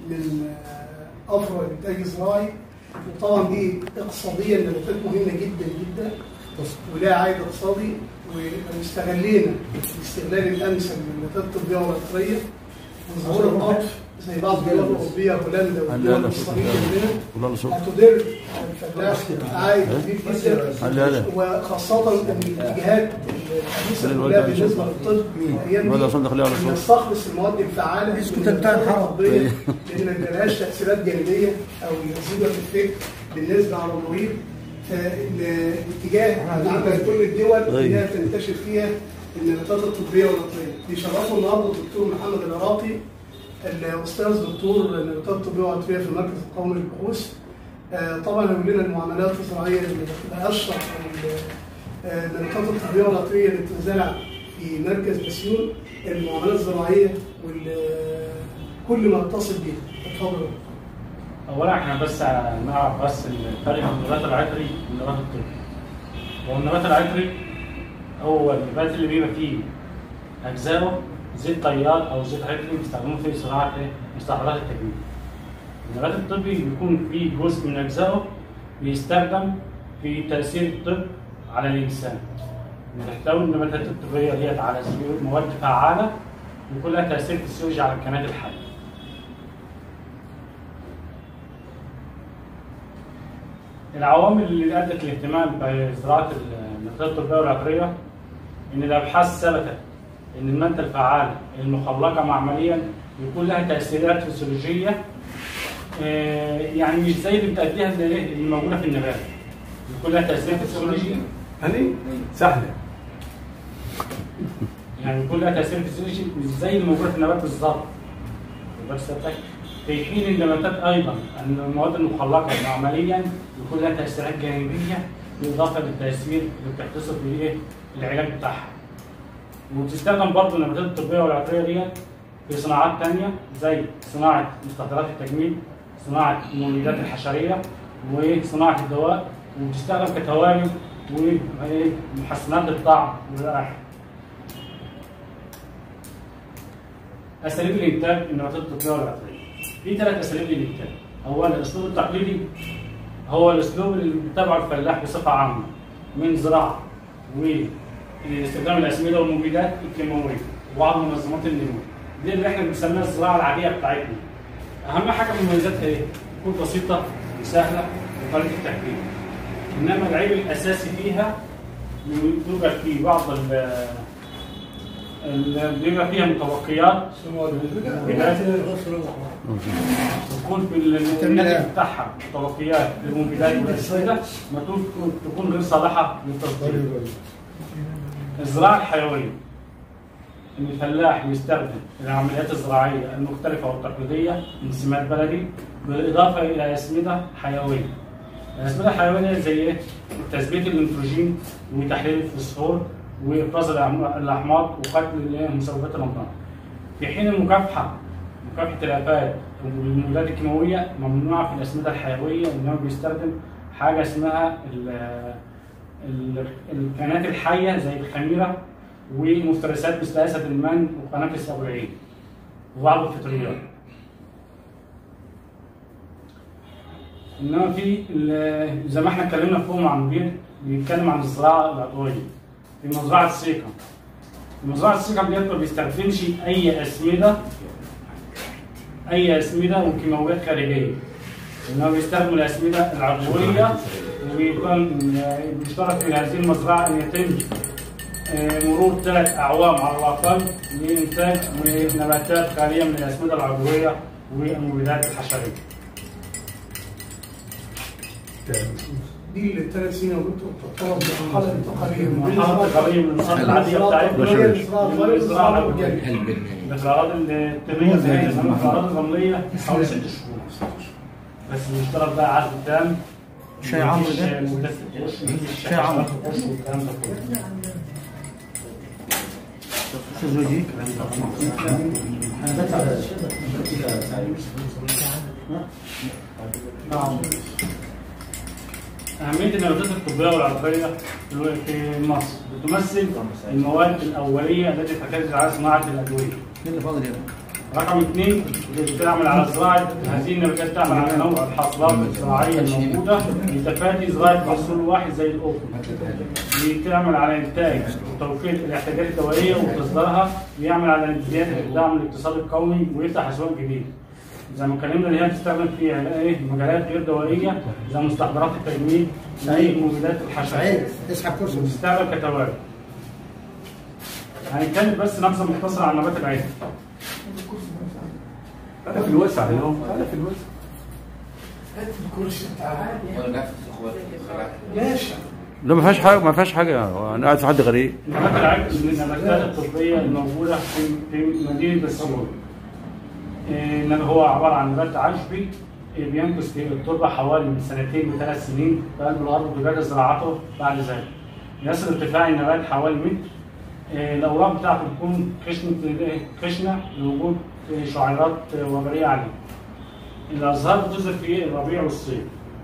من آه، افرع الانتاج الزراعي وطبعا دي اقتصاديا نباتات مهمه جدا جدا ولها عائد اقتصادي ولو استغلينا الاستغلال الامثل للنباتات الطبيه والعطريه وظهور القطف زي بعض الدول الاوروبيه هولندا والدول الصغيره منها والله لا شوف هتدر الفلاح عائد كبير جدا هلا هلا وخاصة ان الاتجاهات الحديثة خلي كلها الوالد بالنسبة للطب الايام الوالد دي عشان داخلين على صوت. نستخلص المواد الفعالة اسكت من انت النباتات الحرام. الطبية لان ما بيبقاش تأثيرات جانبية او يزيد في الفكر بالنسبة على المريض فالاتجاه اللي عند كل الدول اللي هي تنتشر فيها النباتات الطبية والعطرية بيشرفوا النهارده الدكتور محمد العراقي الاستاذ دكتور النباتات الطبيه والعطريه في المركز القومي للبحوث آه، طبعا هيقول لنا المعاملات الزراعيه اللي بتبقى اشرح ال- آه، النباتات الطبيه والعطريه اللي بتزرع في مركز بسيون المعاملات الزراعيه وكل ما يتصل بيها اتفضل اولا احنا بس نعرف بس الفرق بين النبات العطري والنبات الطبي. هو النبات العطري هو النبات اللي بيبقى فيه اجزاؤه زيت طيار او زيت عطري بيستخدموه في صناعه ايه؟ مستحضرات التجميل. النبات الطبي بيكون فيه جزء من اجزائه بيستخدم في تاثير الطب على الانسان. بتحتوي النباتات الطبيه ديت على مواد فعاله بيكون لها تاثير فسيولوجي على الكائنات الحيه. العوامل اللي ادت الاهتمام بزراعه النباتات الطبيه والعطريه ان الابحاث ثبتت ان الماده الفعاله المخلقه معمليا يكون لها تاثيرات فسيولوجيه آه، يعني مش زي اللي بتأديها اللي إيه؟ اللي موجوده في النبات يكون لها تاثير فسيولوجي هني سهله يعني يكون لها تاثير فسيولوجي مش زي اللي موجوده في النبات بالظبط بس في حين النباتات ايضا ان المواد المخلقه معمليا يكون لها تاثيرات جانبيه بالاضافه للتاثير اللي بتحدثه في ايه العلاج بتاعها. وبتستخدم برضه النباتات الطبيه والعطريه ديت في صناعات تانية زي صناعه مستحضرات التجميل، صناعه المبيدات الحشريه وصناعه الدواء وبتستخدم كتوابل ومحسنات للطعم والرائحه. اساليب الانتاج النباتات الطبيه والعطريه. في ثلاث اساليب للانتاج. اولا الاسلوب التقليدي هو الاسلوب اللي بيتبعه الفلاح بصفه عامه من زراعه واستخدام الاسمده والمبيدات الكيماويه وبعض منظمات النمو. دي اللي احنا بنسميها الزراعه العاديه بتاعتنا. اهم حاجه من مميزاتها ايه؟ تكون بسيطه وسهله وقليله التكليف. انما العيب الاساسي فيها يوجد في بعض ال- ال- بيبقى فيها متبقيات تكون في الناتج بتاعها متبقيات للمنتجات والاسمده ما تكون تكون غير صالحه للتصدير. الزراعه الحيويه ان الفلاح يستخدم العمليات الزراعيه المختلفه والتقليديه من سمات بلدي بالاضافه الى اسمده حيويه. الاسمده الحيويه زي ايه؟ تثبيت النيتروجين وتحليل الفوسفور وافراز الأعم- الاحماض وقتل الإيه؟ مسببات الامراض. في حين المكافحه مكافحه الافات والمبيدات الكيماويه ممنوعه في الاسمده الحيويه انما بيستخدم حاجه اسمها ال- ال- الكائنات الحيه زي الخميره ومفترسات مثل اسد المن وقنافس ابو العين وبعض الفطريات. انما في ال- زي ما احنا اتكلمنا فوق مع مدير بيتكلم عن الزراعه العضويه في مزرعه سيكا. في مزرعه سيكا ديت ما بيستخدمش اي اسمده اي اسمده وكيماويات خارجيه انه بيستخدم الاسمده العضويه وبيكون بيشترط في هذه المزرعه ان يتم آه، مرور ثلاث اعوام على الاقل لانتاج نباتات خاليه من الاسمده العضويه والمبيدات الحشريه. دي الثلاث سنين اللي كنت تعتبر مرحله انتقاليه مرحله انتقاليه من النظام العاديه بتاعتنا للزراعه العضويه. ده في الاراضي التنميه زي انما في الاراضي الرمليه حوالي ست شهور. بس بيشترط بقى عقد تام شاي عمرو مفيش ده؟ مدة ست أشهر، مفيش شاي عمرو. عشرة أشهر والكلام ده كله. استاذ وجيه نعم. أهمية النباتات الطبية والعطرية في مصر بتمثل المواد الأولية التي ترتكز على صناعة الأدوية. مين اللي فاضل هنا؟ رقم اثنين بتعمل على زراعه هذه النباتات تعمل على نوع الحصلات الزراعيه الموجوده لتفادي زراعه محصول واحد زي القطن. بتعمل على انتاج وتوفير الاحتياجات الدوليه وتصديرها بيعمل على زياده دعم الاقتصاد القومي ويفتح اسواق جديده. زي ما اتكلمنا ان هي بتستخدم في ايه مجالات غير دوليه زي مستحضرات التجميل زي مبيدات الحشرات. اسحب كرسي بتستعمل كتوابل. هنتكلم بس نبذه مختصره عن نبات العين. انا في الوسع اليوم انا في الوسع هات الكرسي بتاعك ولا نفس اخواتي ماشي لا ما فيهاش حاجه ما فيهاش حاجه انا قاعد في حد غريب نبات العجل من النباتات الطبية الموجودة في في مدينة بسيون. إيه، هو عبارة عن نبات عشبي إيه، بينقص في التربة حوالي من سنتين لثلاث سنين في قلب الأرض وبدأ زراعته بعد ذلك. يصل ارتفاع النبات حوالي متر. إيه، الأوراق بتاعته بتكون خشنة إيه، خشنة لوجود إيه، شعيرات إيه، وبرية عليه. الأزهار بتظهر في الربيع والصيف.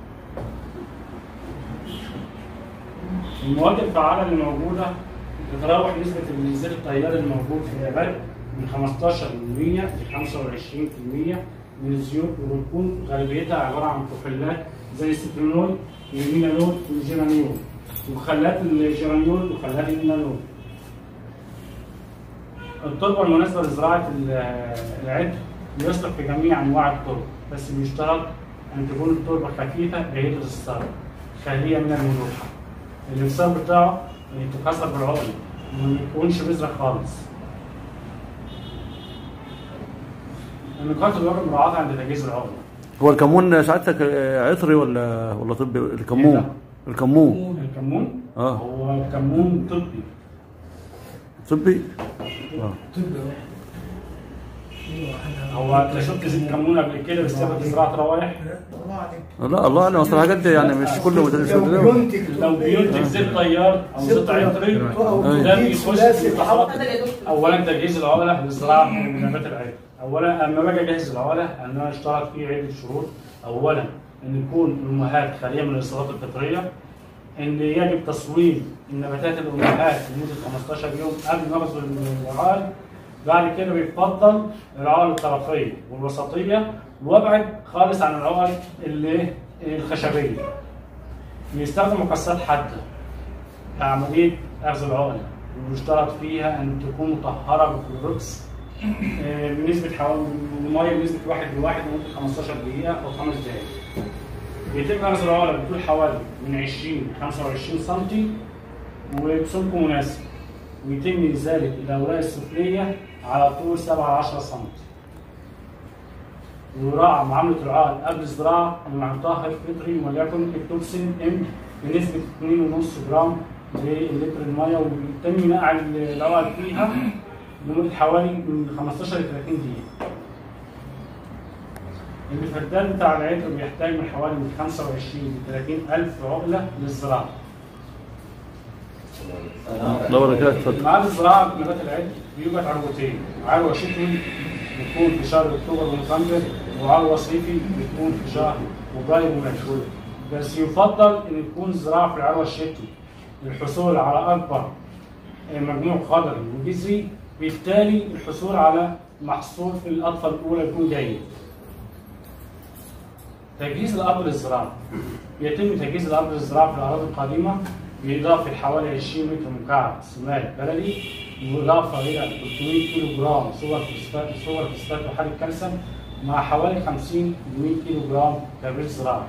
المواد الفعالة اللي موجودة بتتراوح نسبة الزيت التيار الموجود في النبات من 15% ل 25% من الزيوت وبتكون غالبيتها عبارة عن كحولات زي السترونول والمينانول والجيرانيول ومخلات الجيرانيول ومخلات المينانول. التربة المناسبة لزراعة ال- العطر بيصلح في جميع أنواع التربة بس بيشترط أن تكون التربة خفيفة جيدة الصلب خالية من الملوحة. الانصاب بتاعه يتكسر بالعقل وما يكونش بذرة خالص. النقاط اللي واجب مراعاتها عند تجهيز العقل. هو الكمون سعادتك آه، عطري ولا ولا طبي إيه ده؟ الكمون الكمون الكمون اه هو كمون طبي. طبي اه هو انت شفت زيت كمون قبل كده بيستخدم في زراعة روايح؟ لا الله اعلم اصل الحاجات دي يعني مش كله لو بينتج لو بينتج زيت طيار او زيت عطري او ده بيجيب بيخش ثلاثي في خطوات اولا تجهيز العقله للزراعه من نبات العين اولا اما باجي اجهز العقله ان انا اشترط فيه عده شروط اولا ان يكون الامهات خاليه من الاصابات الفطريه ان يجب تصويب النباتات الامهات لمده 15 يوم قبل نغز العقل بعد كده بيفضل العقل الطرفيه والوسطيه وابعد خالص عن العقل اللي الخشبيه بيستخدم مكسرات حاده كعملية أخذ العقلة ويشترط فيها أن تكون مطهرة بالكلوروكس آه، بنسبة حوالي المية بنسبة واحد لواحد لمدة 15 دقيقة أو خمس دقايق. بيتم أخذ العقلة بطول حوالي من 20 ل 25 سم وبسمك مناسب ويتم إزالة الأوراق السفلية على طول 7 ل 10 سم. ويراعى معاملة العقل قبل الزراعة مع طاهر فطري وليكن التوكسين ام بنسبة 2.5 جرام للتر المية ويتم نقع العقل فيها لمدة حوالي من 15 ل 30 دقيقة. الفدان بتاع العطر بيحتاج من حوالي من 25 ل 30 ألف عقلة للزراعة. لا ولا كده اتفضل ميعاد الزراعة نبات العد بيوجد عروتين، عروة شتوي بتكون في شهر أكتوبر ونوفمبر وعروة صيفي بتكون في شهر فبراير ومارس. بس يفضل إن تكون الزراعة في العروة الشتوي للحصول على أكبر مجموع خضري وجذري بالتالي الحصول على محصول في الأطفال الأولى يكون جيد. تجهيز الأرض للزراعة يتم تجهيز الأرض للزراعة في الأراضي القديمة بإضافة حوالي 20 متر مكعب سماد بلدي بالإضافة إلى 300 كيلو جرام صور فوسفات صور فوسفات وحالة كالسيوم مع حوالي 50 ل 100 كيلو جرام تبريد زراعي.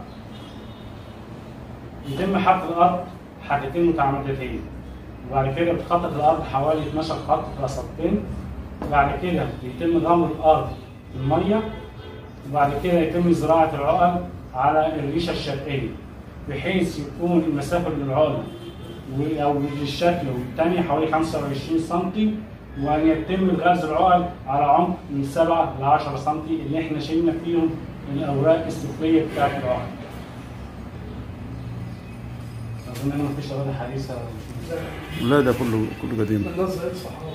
يتم حفر الأرض حاجتين متعمدتين وبعد كده بتخطط الأرض حوالي 12 خط في رصدتين وبعد كده يتم غمر الأرض بالمية وبعد كده يتم زراعة العقل على الريشة الشرقية بحيث يكون المسافة بين العقل و- أو للشكل والتاني حوالي 25 سم وأن يتم غرز العقل على عمق من 7 ل 10 سم اللي احنا شلنا فيهم الأوراق السفلية بتاعت العقل. أظن إن مفيش أراضي حديثة لا ده كله كله قديم الناس زي الصحراء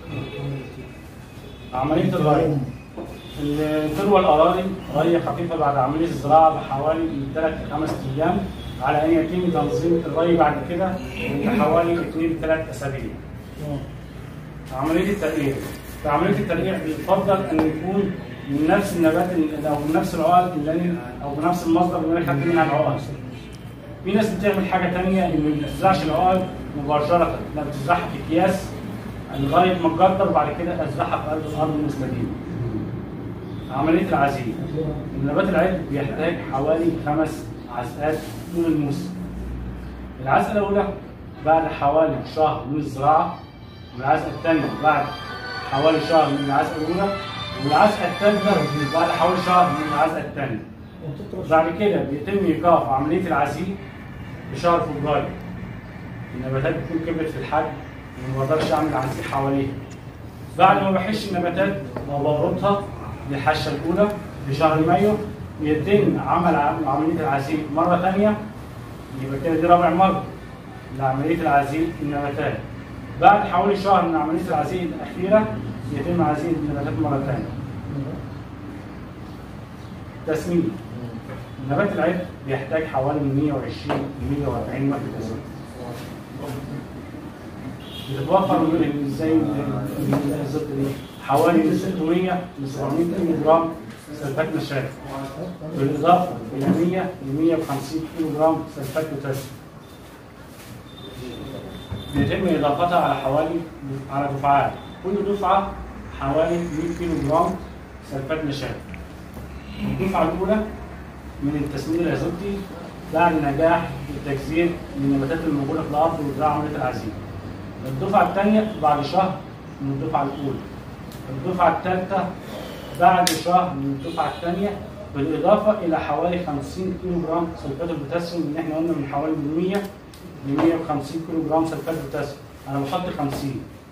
عملية الري الذروة الأراضي ري خفيفة بعد عملية الزراعة بحوالي من ثلاث لخمس أيام على أن يتم تنظيم الري بعد كده بحوالي اثنين لثلاث أسابيع. عملية التقليل في عمليه الترقيع بيفضل ان يكون من نفس النبات ال- او من نفس العقد اللي أنا- او بنفس المصدر اللي انا خدت منها العقد. في ناس بتعمل حاجه ثانيه ان ما بتزرعش العقد مباشره لا بتزرعها في اكياس لغايه ما تجدر وبعد كده ازرعها في قلب الارض المستديمه. عمليه العزيز النبات العلب بيحتاج حوالي خمس عزقات طول الموسم. العزقه الاولى بعد حوالي شهر من الزراعه والعزقه الثانيه بعد حوالي شهر من العزقه الاولى والعزقه الثالثه بعد حوالي شهر من العزقه الثانيه. بعد كده بيتم ايقاف عمليه العزيز في شهر فبراير. النباتات بتكون كبرت في الحجم وما بقدرش اعمل عزيز حواليها. بعد ما بحش النباتات وبربطها للحشه الاولى في شهر مايو يتم عمل عم- عمليه العزيز مره ثانيه يبقى كده دي رابع مره لعمليه العزيز النباتات. بعد حوالي شهر من عمليه العزيز الاخيره يتم عزيز النباتات مره ثانيه. تسميد نبات العلب بيحتاج حوالي من 120 ل 140 وحده تسميد. بتتوفر من ازاي من الزبده دي حوالي من 600 ل 700 كيلو جرام سلفات نشاط بالاضافه الى 100 ل 150 كيلو جرام سلفات بوتاسيوم بيتم اضافتها على حوالي على دفعات كل دفعه حوالي 100 كيلو جرام سلفات نشاط الدفعه الاولى من التسميد الازوتي بعد نجاح التجزير للنباتات الموجوده في الارض وزراعه عمليه العزيز الدفعة الثانية بعد شهر من الدفعة الأولى. الدفعة الثالثة بعد شهر من الدفعة الثانية بالإضافة إلى حوالي 50 كيلو جرام سلفات البوتاسيوم اللي إحنا قلنا من حوالي من 100 ل 150 كيلو جرام سلفات بوتاسيوم. أنا بحط 50.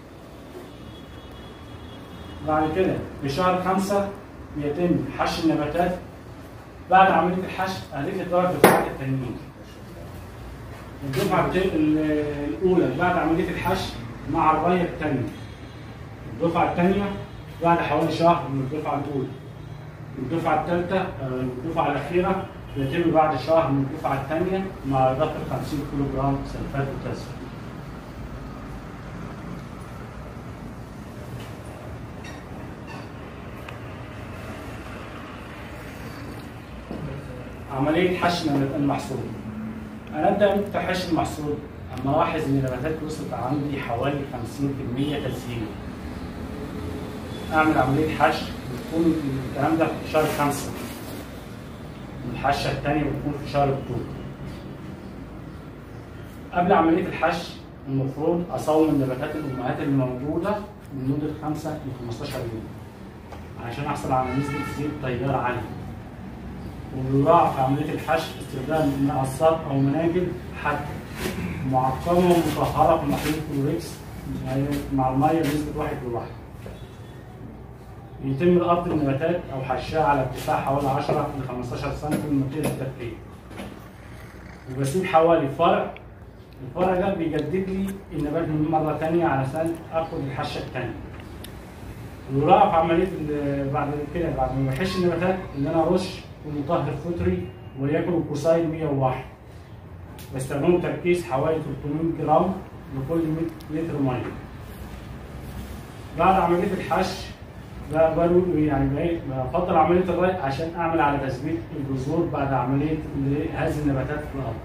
بعد كده في شهر خمسة بيتم حش النباتات بعد عملية الحش أهلية الدرجة الدفعات التانيين. الدفعة الت- ال- الأولى بعد عملية الحش مع الراية الثانية. الدفعة الثانية بعد حوالي شهر من الدفعة الأولى. الدفعة الثالثة آه، الدفعة الأخيرة بيتم بعد شهر من الدفعة الثانية مع إضافة 50 كيلو جرام سلفات بوتاسيوم. عملية حش المحصول. انا ابدا امتى حش المحصول اما الاحظ ان النباتات وصلت عندي حوالي 50% تسييل اعمل عمليه حش بتكون الكلام ده في شهر خمسة الحشه الثانيه بتكون في شهر اكتوبر قبل عمليه الحش المفروض اصون النباتات الامهات اللي موجوده من مده 5 ل 15 يوم عشان احصل على نسبه زيت تيار عاليه وبيراعى في عملية الحشو استخدام منقصات أو مناجل حتى معقمة ومطهرة في محلول كلوريكس مع المية بنسبة واحد لواحد. يتم ربط النباتات أو حشها على ارتفاع حوالي 10 ل 15 سم من منطقة التفريغ. وبسيب حوالي فرع الفرع ده بيجدد لي النبات من مرة تانية علشان آخد الحشة التانية. ويراعى في عمليه ال- بعد كده بعد ما بحش النباتات ان انا ارش بمطهر فطري وليكن الكوسايد 101 بستخدمه تركيز حوالي 300 جرام لكل 100 لتر ميه بعد عمليه الحش ده بروي يعني بقى- بفضل عمليه الري عشان اعمل على تثبيت الجذور بعد عمليه هذه النباتات في الارض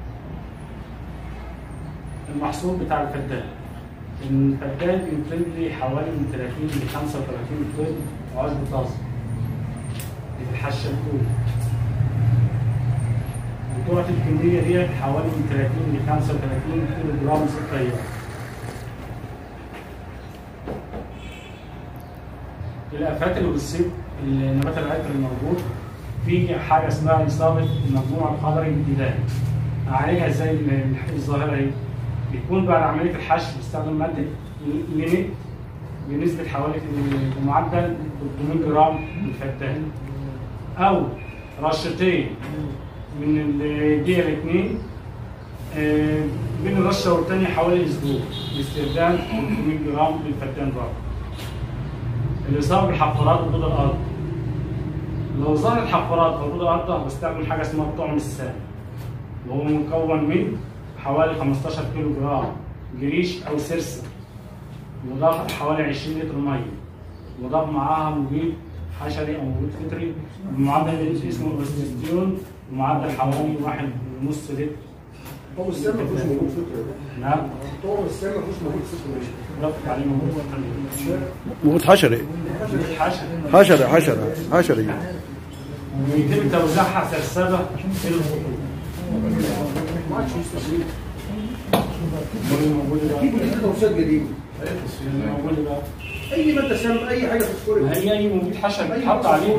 المحصول بتاع الفدان الفدان بينتج لي حوالي من 30 ل 35 طن عشب طازه دي في الحشه الاولى وتعطي الكميه ديت حوالي من 30 ل 35 كيلو جرام زيت طيار الافات اللي بتصيب النبات العطر الموجود في حاجه اسمها اصابه المجموع الخضري الابتدائي اعالجها ازاي من الظاهره دي بيكون بعد عمليه الحشو بيستخدم ماده لينيت بنسبه حوالي بمعدل 300 جرام من الفدان او رشتين من الدي ال 2 آه، بين الرشه والثانيه حوالي اسبوع باستخدام 300 جرام للفدان برضه الاصابه بالحفارات وضد الارض لو ظهرت حفارات او ضد الارض بستخدم حاجه اسمها الطعم السام وهو مكون من حوالي 15 كيلو جرام جريش او سرسه مضاف حوالي 20 لتر ميه وضاف معاها مبيد حشري او مبيد فطري بمعدل اسمه الاستيون بمعدل حوالي واحد ونص لتر طول السنه ما فيهوش موجود فكره نعم طول السنه ما فيهوش موجود فكره ضفت عليه مبيد فطري موجود حشري مبيد حشري حشري حشري حشري ويتم توزيعها سلسلة في الخطوط اكيد دي توصيات جديده موجودة بقى اي ماده سام اي حاجه في الكوره ما هي اي مبيد حشري بيتحط عليه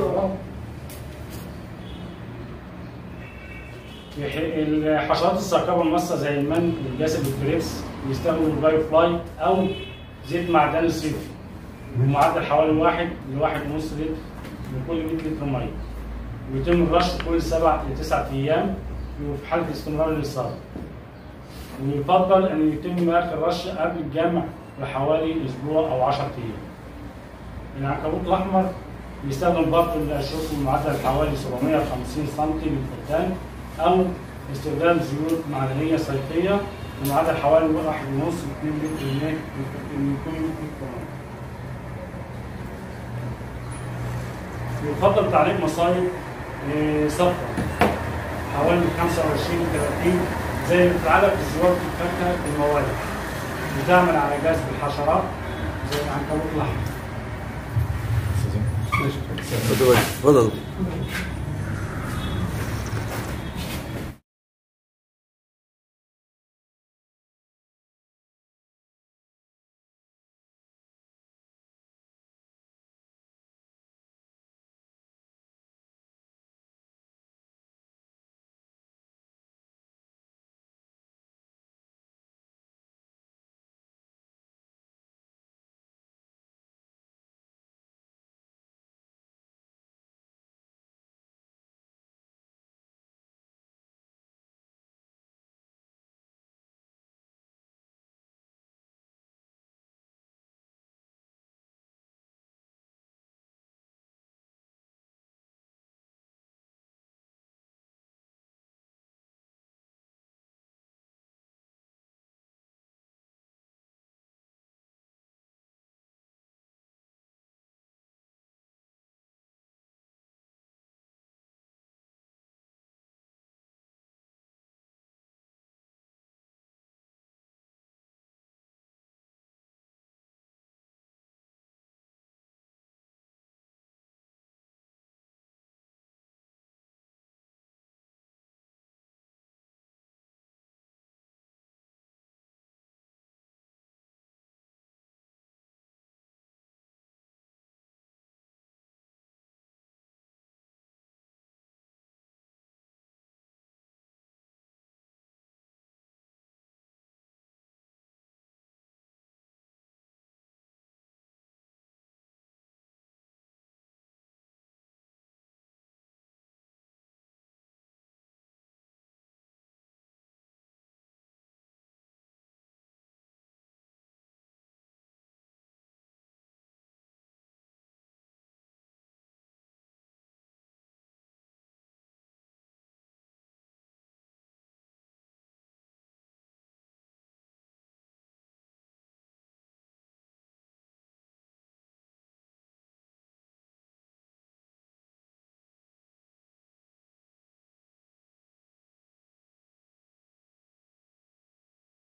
يح- الحشرات الثاقبه المصه زي المن والجسد والكريبس بيستخدموا البايو فلاي او زيت معدن الصيفي بمعدل حوالي واحد لواحد ونص لتر لكل 100 لتر ميه ويتم الرش كل سبع لتسعة ايام وفي حاله استمرار الاصابه ويفضل ان يتم اخر الرش قبل الجمع بحوالي اسبوع او 10 ايام العنكبوت الاحمر بيستخدم برضه الاشواك بمعدل حوالي 750 سم للفدان او استخدام زيوت معدنيه صيفيه بمعدل حوالي 1.5 2 لتر مياه من كل لتر ميه. يفضل تعليق مصايب آه، صفرا حوالي من 25 ل 30 زي اللي بتتعلق بالزوار في الفاكهه في المواد بتعمل على جذب الحشرات زي العنكبوت الاحمر اتفضل